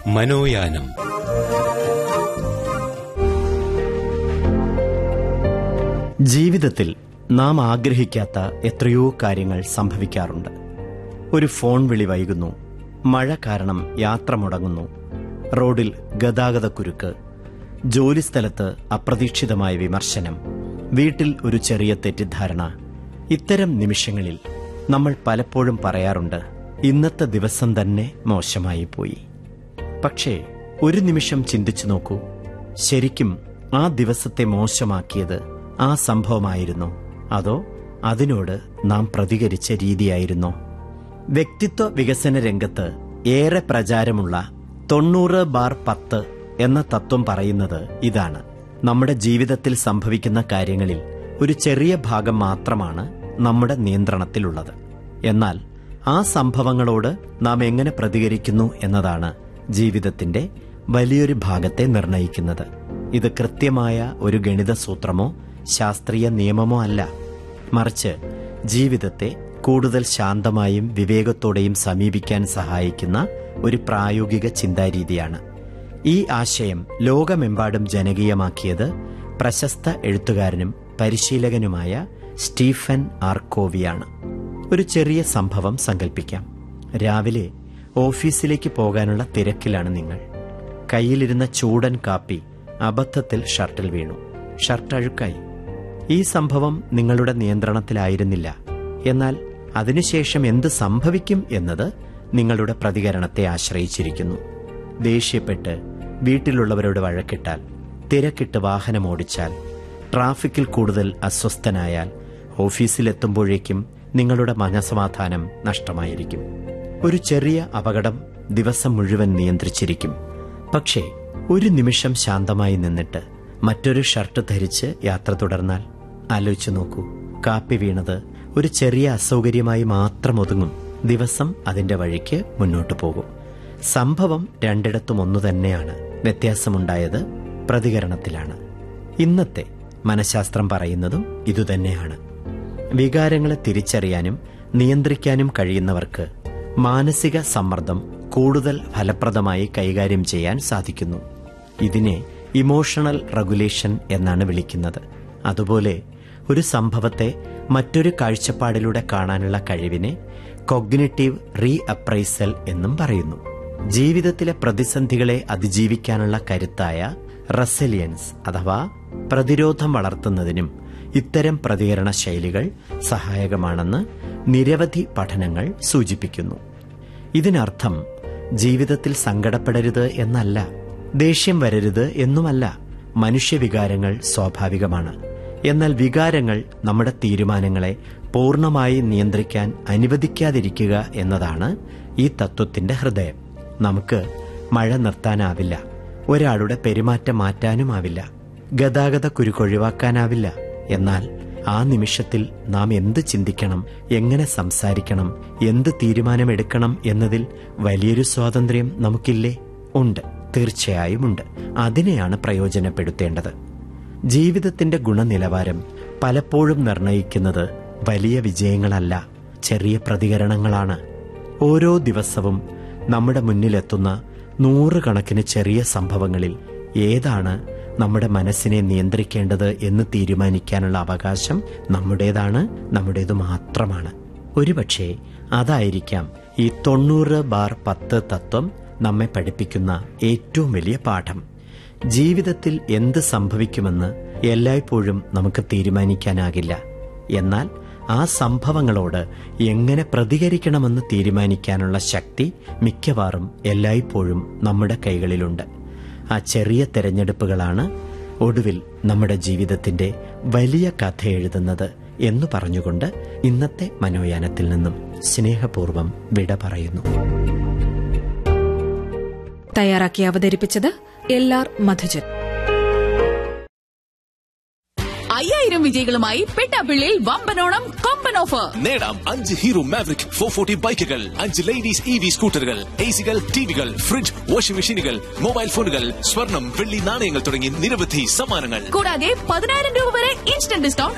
മനോയാനം ജീവിതത്തിൽ നാം ആഗ്രഹിക്കാത്ത എത്രയോ കാര്യങ്ങൾ സംഭവിക്കാറുണ്ട് ഒരു ഫോൺ വിളി വൈകുന്നു മഴ കാരണം യാത്ര മുടങ്ങുന്നു റോഡിൽ ഗതാഗതക്കുരുക്ക് ജോലിസ്ഥലത്ത് അപ്രതീക്ഷിതമായ വിമർശനം വീട്ടിൽ ഒരു ചെറിയ തെറ്റിദ്ധാരണ ഇത്തരം നിമിഷങ്ങളിൽ നമ്മൾ പലപ്പോഴും പറയാറുണ്ട് ഇന്നത്തെ ദിവസം തന്നെ മോശമായി പോയി പക്ഷേ ഒരു നിമിഷം ചിന്തിച്ചു നോക്കൂ ശരിക്കും ആ ദിവസത്തെ മോശമാക്കിയത് ആ സംഭവമായിരുന്നോ അതോ അതിനോട് നാം പ്രതികരിച്ച രീതിയായിരുന്നോ വ്യക്തിത്വ വികസന രംഗത്ത് ഏറെ പ്രചാരമുള്ള തൊണ്ണൂറ് ബാർ പത്ത് എന്ന തത്വം പറയുന്നത് ഇതാണ് നമ്മുടെ ജീവിതത്തിൽ സംഭവിക്കുന്ന കാര്യങ്ങളിൽ ഒരു ചെറിയ ഭാഗം മാത്രമാണ് നമ്മുടെ നിയന്ത്രണത്തിലുള്ളത് എന്നാൽ ആ സംഭവങ്ങളോട് നാം എങ്ങനെ പ്രതികരിക്കുന്നു എന്നതാണ് ജീവിതത്തിന്റെ വലിയൊരു ഭാഗത്തെ നിർണയിക്കുന്നത് ഇത് കൃത്യമായ ഒരു ഗണിത സൂത്രമോ ശാസ്ത്രീയ നിയമമോ അല്ല മറിച്ച് ജീവിതത്തെ കൂടുതൽ ശാന്തമായും വിവേകത്തോടെയും സമീപിക്കാൻ സഹായിക്കുന്ന ഒരു പ്രായോഗിക ചിന്താരീതിയാണ് ഈ ആശയം ലോകമെമ്പാടും ജനകീയമാക്കിയത് പ്രശസ്ത എഴുത്തുകാരനും പരിശീലകനുമായ സ്റ്റീഫൻ ആർക്കോവിയാണ് ഒരു ചെറിയ സംഭവം സങ്കല്പിക്കാം രാവിലെ ഓഫീസിലേക്ക് പോകാനുള്ള തിരക്കിലാണ് നിങ്ങൾ കയ്യിലിരുന്ന ചൂടൻ കാപ്പി അബദ്ധത്തിൽ ഷർട്ടിൽ വീണു ഷർട്ട് അഴുക്കായി ഈ സംഭവം നിങ്ങളുടെ നിയന്ത്രണത്തിലായിരുന്നില്ല എന്നാൽ അതിനുശേഷം എന്ത് സംഭവിക്കും എന്നത് നിങ്ങളുടെ പ്രതികരണത്തെ ആശ്രയിച്ചിരിക്കുന്നു ദേഷ്യപ്പെട്ട് വീട്ടിലുള്ളവരോട് വഴക്കിട്ടാൽ തിരക്കിട്ട് വാഹനമോടിച്ചാൽ ട്രാഫിക്കിൽ കൂടുതൽ അസ്വസ്ഥനായാൽ ഓഫീസിലെത്തുമ്പോഴേക്കും നിങ്ങളുടെ മനസമാധാനം നഷ്ടമായിരിക്കും ഒരു ചെറിയ അപകടം ദിവസം മുഴുവൻ നിയന്ത്രിച്ചിരിക്കും പക്ഷേ ഒരു നിമിഷം ശാന്തമായി നിന്നിട്ട് മറ്റൊരു ഷർട്ട് ധരിച്ച് യാത്ര തുടർന്നാൽ ആലോചിച്ചു നോക്കൂ കാപ്പി വീണത് ഒരു ചെറിയ അസൗകര്യമായി മാത്രം ഒതുങ്ങും ദിവസം അതിന്റെ വഴിക്ക് മുന്നോട്ടു പോകും സംഭവം രണ്ടിടത്തും ഒന്നു തന്നെയാണ് വ്യത്യാസമുണ്ടായത് പ്രതികരണത്തിലാണ് ഇന്നത്തെ മനഃശാസ്ത്രം പറയുന്നതും ഇതുതന്നെയാണ് വികാരങ്ങളെ തിരിച്ചറിയാനും നിയന്ത്രിക്കാനും കഴിയുന്നവർക്ക് മാനസിക സമ്മർദ്ദം കൂടുതൽ ഫലപ്രദമായി കൈകാര്യം ചെയ്യാൻ സാധിക്കുന്നു ഇതിനെ ഇമോഷണൽ റെഗുലേഷൻ എന്നാണ് വിളിക്കുന്നത് അതുപോലെ ഒരു സംഭവത്തെ മറ്റൊരു കാഴ്ചപ്പാടിലൂടെ കാണാനുള്ള കഴിവിനെ കൊഗ്നിറ്റീവ് റീ അപ്രൈസൽ എന്നും പറയുന്നു ജീവിതത്തിലെ പ്രതിസന്ധികളെ അതിജീവിക്കാനുള്ള കരുത്തായ റെസിലിയൻസ് അഥവാ പ്രതിരോധം വളർത്തുന്നതിനും ഇത്തരം പ്രതികരണ ശൈലികൾ സഹായകമാണെന്ന് നിരവധി പഠനങ്ങൾ സൂചിപ്പിക്കുന്നു ഇതിനർത്ഥം ജീവിതത്തിൽ സങ്കടപ്പെടരുത് എന്നല്ല ദേഷ്യം വരരുത് എന്നുമല്ല മനുഷ്യവികാരങ്ങൾ സ്വാഭാവികമാണ് എന്നാൽ വികാരങ്ങൾ നമ്മുടെ തീരുമാനങ്ങളെ പൂർണ്ണമായി നിയന്ത്രിക്കാൻ അനുവദിക്കാതിരിക്കുക എന്നതാണ് ഈ തത്വത്തിന്റെ ഹൃദയം നമുക്ക് മഴ നിർത്താനാവില്ല ഒരാളുടെ പെരുമാറ്റം മാറ്റാനുമാവില്ല ഗതാഗത കുരുക്കൊഴിവാക്കാനാവില്ല എന്നാൽ ആ നിമിഷത്തിൽ നാം എന്ത് ചിന്തിക്കണം എങ്ങനെ സംസാരിക്കണം എന്ത് തീരുമാനമെടുക്കണം എന്നതിൽ വലിയൊരു സ്വാതന്ത്ര്യം നമുക്കില്ലേ ഉണ്ട് തീർച്ചയായും ഉണ്ട് അതിനെയാണ് പ്രയോജനപ്പെടുത്തേണ്ടത് ജീവിതത്തിന്റെ ഗുണനിലവാരം പലപ്പോഴും നിർണയിക്കുന്നത് വലിയ വിജയങ്ങളല്ല ചെറിയ പ്രതികരണങ്ങളാണ് ഓരോ ദിവസവും നമ്മുടെ മുന്നിലെത്തുന്ന നൂറുകണക്കിന് ചെറിയ സംഭവങ്ങളിൽ ഏതാണ് നമ്മുടെ മനസ്സിനെ നിയന്ത്രിക്കേണ്ടത് എന്ന് തീരുമാനിക്കാനുള്ള അവകാശം നമ്മുടേതാണ് നമ്മുടേത് മാത്രമാണ് ഒരുപക്ഷെ അതായിരിക്കാം ഈ തൊണ്ണൂറ് ബാർ പത്ത് തത്വം നമ്മെ പഠിപ്പിക്കുന്ന ഏറ്റവും വലിയ പാഠം ജീവിതത്തിൽ എന്ത് സംഭവിക്കുമെന്ന് എല്ലായ്പ്പോഴും നമുക്ക് തീരുമാനിക്കാനാകില്ല എന്നാൽ ആ സംഭവങ്ങളോട് എങ്ങനെ പ്രതികരിക്കണമെന്ന് തീരുമാനിക്കാനുള്ള ശക്തി മിക്കവാറും എല്ലായ്പ്പോഴും നമ്മുടെ കൈകളിലുണ്ട് ആ ചെറിയ തെരഞ്ഞെടുപ്പുകളാണ് ഒടുവിൽ നമ്മുടെ ജീവിതത്തിന്റെ വലിയ കഥ എഴുതുന്നത് എന്ന് പറഞ്ഞുകൊണ്ട് ഇന്നത്തെ മനോയാനത്തിൽ നിന്നും സ്നേഹപൂർവ്വം വിട പറയുന്നു തയ്യാറാക്കി അവതരിപ്പിച്ചത് എൽ ആർ മധുജൻ അയ്യായിരം വിജയികളുമായി പെട്ടാപ്പിള്ളിയിൽ വമ്പനോണം കൊമ്പൻ ഓഫർ നേടാം അഞ്ച് ഹീറോ മാവറിക് ഫോർ ഫോർട്ടി ബൈക്കുകൾ അഞ്ച് ലേഡീസ് ഇ വി സ്കൂട്ടറുകൾ എ സികൾ ടിവികൾ ഫ്രിഡ്ജ് വാഷിംഗ് മെഷീനുകൾ മൊബൈൽ ഫോണുകൾ സ്വർണം വെള്ളി നാണയങ്ങൾ തുടങ്ങി നിരവധി സമ്മാനങ്ങൾ കൂടാതെ പതിനായിരം രൂപ വരെ ഇൻസ്റ്റന്റ് ഡിസ്കൗണ്ട്